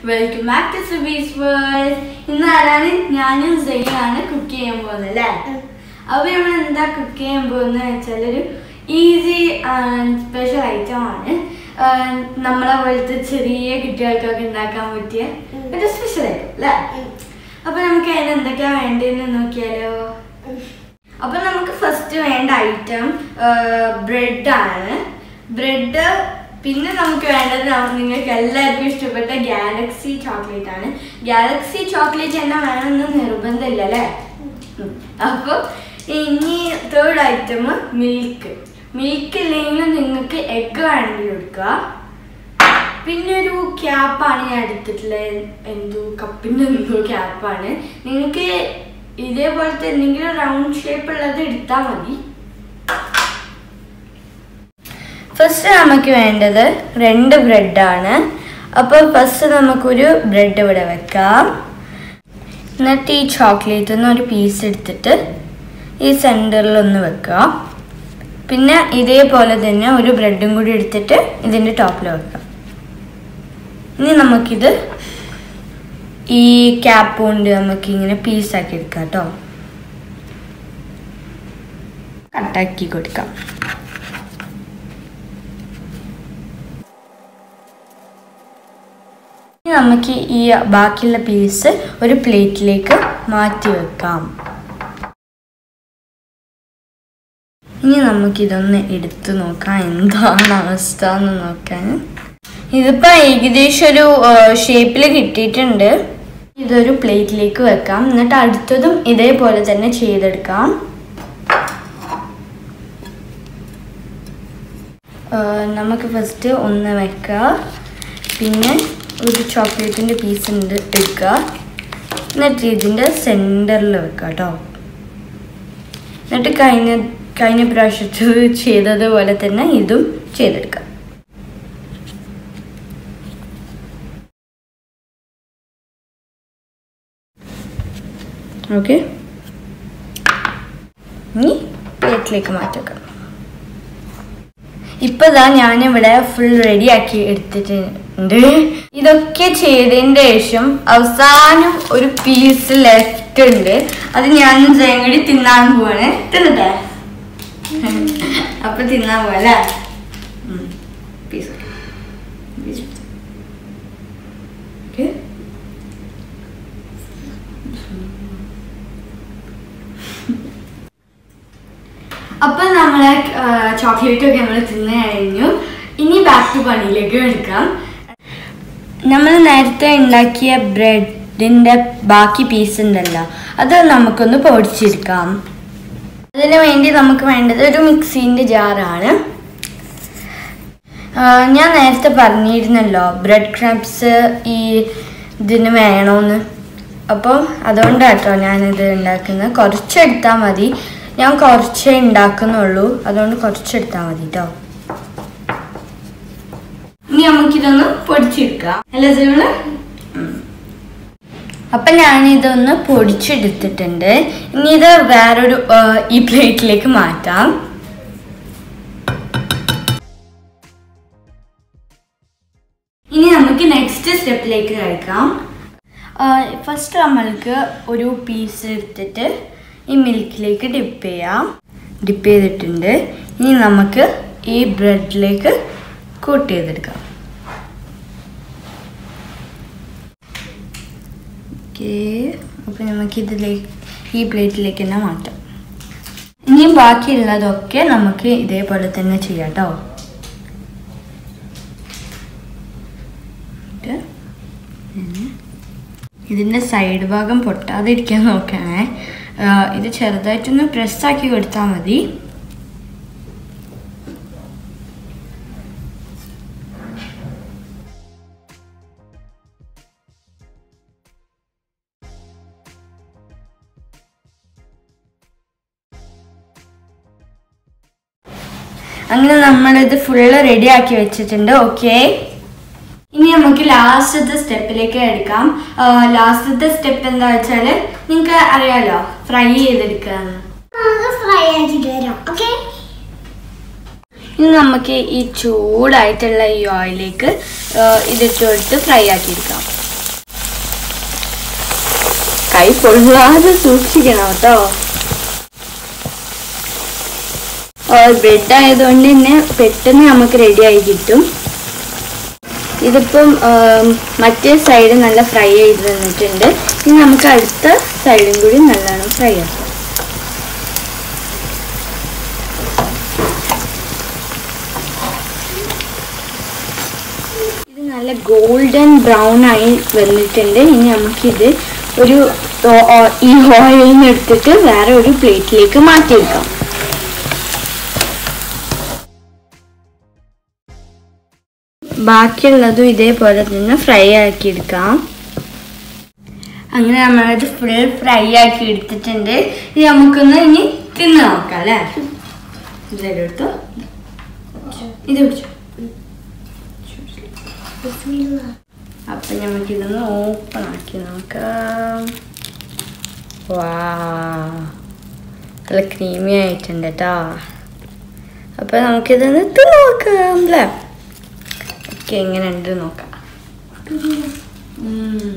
Welcome back to Subi's world ഇന്ന് ആരാണ് ഞാനും സെയ്യാണ് കുക്ക് ചെയ്യാൻ പോകുന്നത് അല്ലേ അപ്പൊ നമ്മൾ എന്താ കുക്ക് ചെയ്യാൻ പോകുന്നത് വെച്ചാൽ ഒരു ഈസി സ്പെഷ്യൽ ഐറ്റം ആണ് ആ, നമ്മളെ പോലത്തെ ചെറിയ കുട്ടികൾക്കൊക്കെ ഉണ്ടാക്കാൻ പറ്റിയ ഒരു സ്പെഷ്യൽ ഐറ്റം അല്ലേ അപ്പൊ നമുക്ക് അതിന് എന്തൊക്കെയാ വേണ്ടതെന്ന് നോക്കിയാലോ അപ്പൊ നമുക്ക് ഫസ്റ്റ് വേണ്ട ഐറ്റം ബ്രെഡ് ആണ് ബ്രെഡ് പിന്നെ നമുക്ക് വേണ്ടത് ന- നിങ്ങൾക്ക് എല്ലാവർക്കും ഇഷ്ടപ്പെട്ട ഗാലക്സി ചോക്ലേറ്റ് ആണ് ഗാലക്സി ചോക്ലേറ്റ് തന്നെ വേണമെന്ന് നിർബന്ധമില്ല അല്ലേ ഉം. അപ്പൊ ഇനി തേർഡ് ഐറ്റം മിൽക്ക് മിൽക്ക് ഇല്ലെങ്കിൽ നിങ്ങൾക്ക് എഗ് വേണമെങ്കിൽ എടുക്കുക പിന്നെ ഒരു ക്യാപ്പാണ് ഞാൻ എടുത്തിട്ടുള്ളത് എന്തോ കപ്പിൻ്റെ എന്തോ ക്യാപ്പാണ് നിങ്ങൾക്ക് ഇതേപോലത്തെ എന്തെങ്കിലും റൗണ്ട് ഷേപ്പ് ഉള്ളത് എടുത്താൽ മതി ഫസ്റ്റ് നമുക്ക് വേണ്ടത് രണ്ട് ബ്രെഡാണ് അപ്പോൾ ഫസ്റ്റ് നമുക്കൊരു ബ്രെഡ് ഇവിടെ വെക്കാം എന്നിട്ട് ഈ ചോക്ലേറ്റിൽ നിന്ന് ഒരു പീസ് എടുത്തിട്ട് ഈ സെൻറ്ററിൽ ഒന്ന് വെക്കാം പിന്നെ ഇതേപോലെ തന്നെ ഒരു ബ്രെഡും കൂടി എടുത്തിട്ട് ഇതിൻ്റെ ടോപ്പിൽ വെക്കാം ഇനി നമുക്കിത് ഈ ക്യാപ്പ് കൊണ്ട് നമുക്ക് ഇങ്ങനെ പീസാക്കി എടുക്കാം കേട്ടോ കട്ടാക്കി കൊടുക്കാം ഇനി നമുക്ക് ഈ ബാക്കിയുള്ള പീസ് ഒരു പ്ലേറ്റിലേക്ക് മാറ്റി വെക്കാം ഇനി നമുക്കിതൊന്ന് എടുത്തു നോക്കാം എന്താണ് അവസ്ഥ എന്ന് നോക്കാൻ ഇതിപ്പോ ഏകദേശം ഒരു ഷേപ്പിൽ കിട്ടിയിട്ടുണ്ട് ഇതൊരു പ്ലേറ്റിലേക്ക് വെക്കാം എന്നിട്ട് അടുത്തതും ഇതേപോലെ തന്നെ ചെയ്തെടുക്കാം ആ, നമുക്ക് ഫസ്റ്റ് ഒന്ന് വെക്കാം പിന്നെ ഒരു ചോക്ലേറ്റിൻ്റെ പീസ് ഉണ്ട് എടുക്കുക എന്നിട്ട് ഇതിൻ്റെ സെൻറ്ററിൽ വെക്കുക കേട്ടോ എന്നിട്ട് കഴിഞ്ഞ കഴിഞ്ഞ പ്രാവശ്യത്ത് ചെയ്തതുപോലെ തന്നെ ഇതും ചെയ്തെടുക്കാം ഓക്കെ ഇനി പ്ലേറ്റിലേക്ക് മാറ്റാം ഇപ്പൊ ദാ ഞാനിവിടെ ഫുൾ റെഡി ആക്കി എടുത്തിട്ടുണ്ട് ഇതൊക്കെ ചെയ്തതിന്റെ ശേഷം അവസാനം ഒരു പീസ് ലെഫ്റ്റ് ഉണ്ട് അത് ഞാൻ ജയങ്കടി തിന്നാൻ പോവാണ് തിന്നട്ടെ അപ്പൊ തിന്നാൻ പോവല്ലേ പീസ് ഓക്കെ അപ്പൊ നമ്മളെ ചോക്ലേറ്റ് ഒക്കെ നമ്മൾ തിന്നു കഴിഞ്ഞു ഇനി ബാക്ക് ടു പണിയിലേക്ക് എടുക്കാം നമ്മൾ നേരത്തെ ഉണ്ടാക്കിയ ബ്രെഡിന്റെ ബാക്കി പീസ് ഉണ്ടല്ലോ അത് നമുക്കൊന്ന് പൊടിച്ചെടുക്കാം അതിന് വേണ്ടി നമുക്ക് വേണ്ടത് ഒരു മിക്സിന്റെ ജാറാണ് ഞാൻ നേരത്തെ പറഞ്ഞിരുന്നല്ലോ ബ്രെഡ് ക്രബ്സ് ഈ ഇതിന് വേണമെന്ന് അപ്പോൾ അതുകൊണ്ടാട്ടോ ഞാനിത് ഉണ്ടാക്കുന്നത് കുറച്ചെടുത്താൽ മതി ഞാൻ കുറച്ചേ ഉണ്ടാക്കുന്നുള്ളൂ അതുകൊണ്ട് കുറച്ചെടുത്താൽ മതി കേട്ടോ ഇനി നമുക്കിതൊന്ന് പൊടിച്ചെടുക്കാം അല്ലേ സിനിമ അപ്പൊ ഞാനിതൊന്ന് പൊടിച്ചെടുത്തിട്ടുണ്ട് ഇനി ഇത് വേറൊരു ആ, ഈ പ്ലേറ്റിലേക്ക് മാറ്റാം ഇനി നമുക്ക് നെക്സ്റ്റ് സ്റ്റെപ്പിലേക്ക് കഴിക്കാം ഫസ്റ്റ് നമ്മൾക്ക് ഒരു പീസ് എടുത്തിട്ട് ഈ മിൽക്കിലേക്ക് ഡിപ്പ് ചെയ്യാം ഡിപ്പ് ചെയ്തിട്ടുണ്ട് ഇനി നമുക്ക് ഈ ബ്രെഡിലേക്ക് കൂട്ട് ചെയ്തെടുക്കാം ഓക്കെ അപ്പോൾ നമുക്ക് ഇതിലേക്ക് ഈ പ്ലേറ്റിലേക്ക് തന്നെ മാറ്റാം ഇനി ബാക്കിയുള്ളതൊക്കെ നമുക്ക് ഇതേപോലെ തന്നെ ചെയ്യാം കേട്ടോ എന്നിട്ട് ഇങ്ങനെ ഇതിൻ്റെ സൈഡ് ഭാഗം പൊട്ടാതിരിക്കാൻ നോക്കണേ ആ, ഇത് ചെറുതായിട്ടൊന്ന് പ്രസ്സാക്കി കൊടുത്താൽ മതി അങ്ങനെ നമ്മളിത് ഫുള്ള് റെഡി ആക്കി വെച്ചിട്ടുണ്ട് ഓക്കെ ഇനി നമുക്ക് ലാസ്റ്റത്തെ സ്റ്റെപ്പിലേക്ക് എടുക്കാം ലാസ്റ്റത്തെ സ്റ്റെപ്പ് എന്താ വെച്ചാൽ നിങ്ങൾക്ക് അറിയാലോ ഫ്രൈ ചെയ്തെടുക്കാന്ന് ഫ്രൈ ആക്കിട്ട് വരാം ഓക്കെ ഇനി നമുക്ക് ഈ ചൂടായിട്ടുള്ള ഈ ഓയിലേക്ക് ഇതിട്ട് കൊടുത്ത് ഫ്രൈ ആക്കിയെടുക്കാം കൈ പൊള്ളാതെ സൂക്ഷിക്കണം കേട്ടോ ബ്രെഡ് ആയതുകൊണ്ട് തന്നെ പെട്ടെന്ന് നമുക്ക് റെഡി ആയി കിട്ടും ഇതിപ്പം ആം, മറ്റേ സൈഡ് നല്ല ഫ്രൈ ചെയ്ത് തന്നിട്ടുണ്ട് ഇനി നമുക്ക് അടുത്ത സൈഡും കൂടി നല്ലോണം ഫ്രൈ ആക്കാം ഇത് നല്ല ഗോൾഡൻ ബ്രൗൺ ആയി വന്നിട്ടുണ്ട് ഇനി നമുക്കിത് ഒരു ഓ- ഓ- ഈ ഓയിലിൽ നിന്ന് എടുത്തിട്ട് വേറെ ഒരു പ്ലേറ്റിലേക്ക് മാറ്റി വെക്കാം ബാക്കിയുള്ളതും ഇതേപോലെ തന്നെ ഫ്രൈ ആക്കി എടുക്കാം അങ്ങനെ നമ്മളത് ഫുൾ ഫ്രൈ ആക്കി എടുത്തിട്ടുണ്ട് ഇത് നമുക്കൊന്ന് ഇനി തിന്ന് നോക്കാം അല്ലേ ഇതെടുത്തു ഇത് പിടിച്ചോ അപ്പൊ നമുക്കിതൊന്ന് ഓപ്പൺ ആക്കി നോക്കാം വാ നല്ല ക്രീമി ആയിട്ടുണ്ട് കേട്ടോ അപ്പൊ നമുക്കിതൊന്ന് തിന്ന് നോക്കാം അല്ലേ ഓക്കെ എങ്ങനെ ഉണ്ട് നോക്കാം ഉം.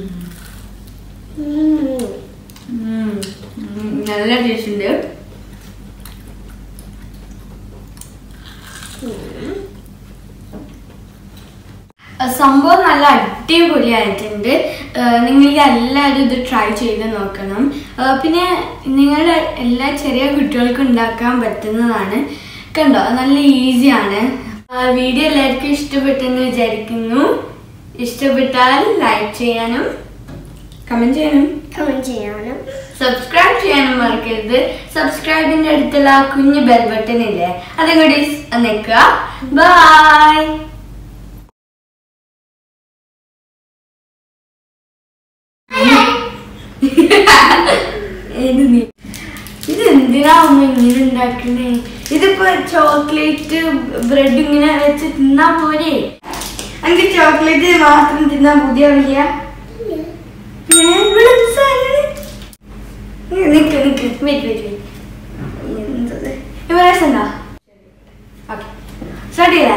ഉം. ഉം. നല്ല ടേസ്റ്റ് ഉണ്ട് സംഭവം നല്ല അടിപൊളിയായിട്ടുണ്ട് നിങ്ങൾക്ക് എല്ലാവരും ഇത് ട്രൈ ചെയ്ത് നോക്കണം ആ, പിന്നെ നിങ്ങളുടെ എല്ലാ ചെറിയ കുട്ടികൾക്കും ഉണ്ടാക്കാൻ പറ്റുന്നതാണ് കണ്ടോ നല്ല ഈസിയാണ് വീഡിയോ എല്ലാവർക്കും ഇഷ്ടപ്പെട്ടെന്ന് വിചാരിക്കുന്നു ഇഷ്ടപ്പെട്ടാൽ ലൈക്ക് ചെയ്യാനും കമന്റ് ചെയ്യാനും കമന്റ് ചെയ്യാനും സബ്സ്ക്രൈബ് ചെയ്യാനും മറക്കരുത് സബ്സ്ക്രൈബിന്റെ അടുത്തുള്ള ആ കുഞ്ഞു ബെൽ ബട്ടൺ ഇല്ലേ അതും കൂടി നിൽക്കുക ബൈ ഏത് നീ ഇത് എന്തിനാ അമ്മ ഇങ്ങനെ ഉണ്ടാക്കണേ ഇതിപ്പോ ചോക്ലേറ്റ് ബ്രെഡ് ഇങ്ങനെ വെച്ച് തിന്നാ പോരെ എനിക്ക് ചോക്ലേറ്റ് മാത്രം തിന്നാൻ പുതിയ വയ്യ നിക്ക് നിക്ക് വെയിറ്റ് വെയിറ്റ് എന്തത് ഇവിടെ എന്താ ഓക്കെ സ്റ്റാർട്ട് ചെയ്തേ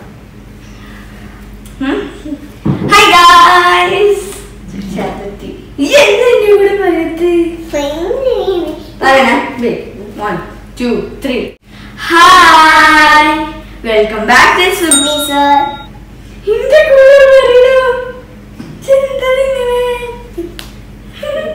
ഹായ് ഗായ്സ് ചേർത്തി ഈ എന്താ എൻ്റെ കൂടെ പറയത്ത് പറയണേ wait one two three hi welcome back to Sumi sir എന്റെ കൂടെ പറയണോ ചെറുതാ ഇങ്ങനെ